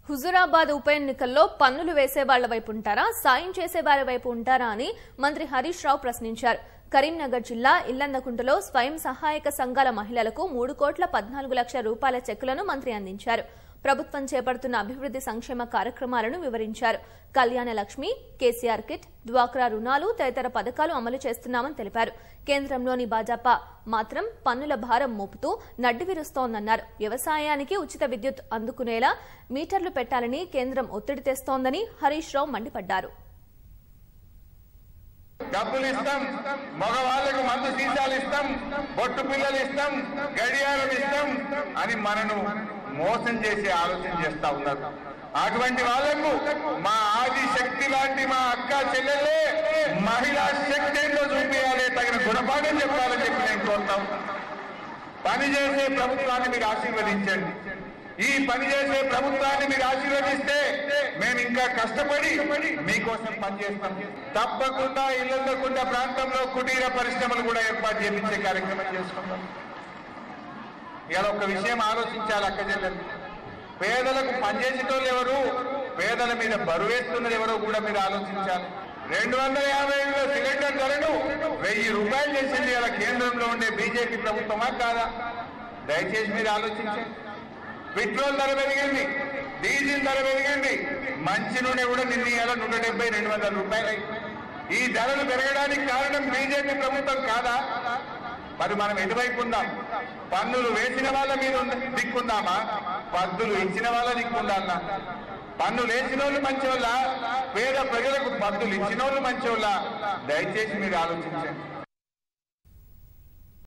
హుజురాబాద్ ఉప ఎన్నికల్లో పన్నులు వేసే వాళ్ల వైపు ఉంటారా సాయం చేసే వారి వైపు ఉంటారా అని మంత్రి హరీష్ రావు ప్రశ్నించారు కరీంనగర్ జిల్లా ఇల్లందకుంటలో స్వయం సహాయక సంఘాల మహిళలకు మూడు కోట్ల పద్నాలుగు లక్షల రూపాయల చెక్కులను మంత్రి అందించారు ప్రభుత్వం చేపడుతున్న అభివృద్ది సంక్షేమ కార్యక్రమాలను వివరించారు కళ్యాణ లక్ష్మి కేసీఆర్ కిట్ డ్వాక్రా రుణాలు తదితర పథకాలు అమలు చేస్తున్నామని తెలిపారు కేంద్రంలోని భాజపా మాత్రం పన్నుల భారం మోపుతూ నడ్డి విరుస్తోందన్నారు వ్యవసాయానికి ఉచిత విద్యుత్ అందుకునేలా మీటర్లు పెట్టాలని కేంద్రం ఒత్తిడి తెస్తోందని హరీష్ రావు మండిపడ్డారు డబ్బులు ఇస్తాం మగవాళ్ళకు మందు సీసాలు ఇస్తాం బొట్టు పిల్లలు ఇస్తాం గడియారం ఇస్తాం అని మనను మోసం చేసి ఆలోచన చేస్తా ఉన్నారు అటువంటి వాళ్లకు మా ఆది శక్తి లాంటి మా అక్క చెల్లెలే మహిళా శక్తి ఏంటో చూపించాలి తగిన గుణపాఠం చెప్పాలని చెప్పి నేను కోరుతాం పనిచేసే ప్రభుత్వాన్ని మీరు ఆశీర్వదించండి ఈ పనిచేసే ప్రభుత్వాన్ని మీరు ఆశీర్వదిస్తే మేము ఇంకా కష్టపడి మీకోసం పనిచేస్తాం తప్పకుండా ఇల్లందకుండా ప్రాంతంలో కుటీర పరిశ్రమలు కూడా ఏర్పాటు చేయించే కార్యక్రమం చేసుకుంటాం ఇలా ఒక విషయం ఆలోచించాలి అక్క చెల్లెలు పేదలకు పనిచేసేటోళ్ళు ఎవరు పేదల మీద బరువేస్తున్నది ఎవరో కూడా మీరు ఆలోచించాలి రెండు వందల యాభై ఐదులో సిలిండర్ ధరను వెయ్యి రూపాయలు చేసింది ఇలా కేంద్రంలో ఉండే బీజేపీ ప్రభుత్వమా కాదా దయచేసి మీరు ఆలోచించండి పెట్రోల్ ధర పెరిగింది డీజిల్ ధర పెరిగింది మంచి నూనె కూడా నిన్న ఇవాళ నూట డెబ్బై రెండు వందల రూపాయలు అయింది. ఈ ధరలు పెరగడానికి కారణం బీజేపీ ప్రభుత్వం కాదా మరి మనం ఎటువైపు ఉందాం పన్నులు వేసిన వాళ్ళ మీద ఉన్న- దిక్కుందామా పద్దులు ఇచ్చిన వాళ్ళ దిక్కుందామా పన్నులు వేసిన వాళ్ళు మంచోళ్ళ పేద ప్రజలకు పద్దులు ఇచ్చిన వాళ్ళు మంచోళ్ళ దయచేసి మీరు ఆలోచించండి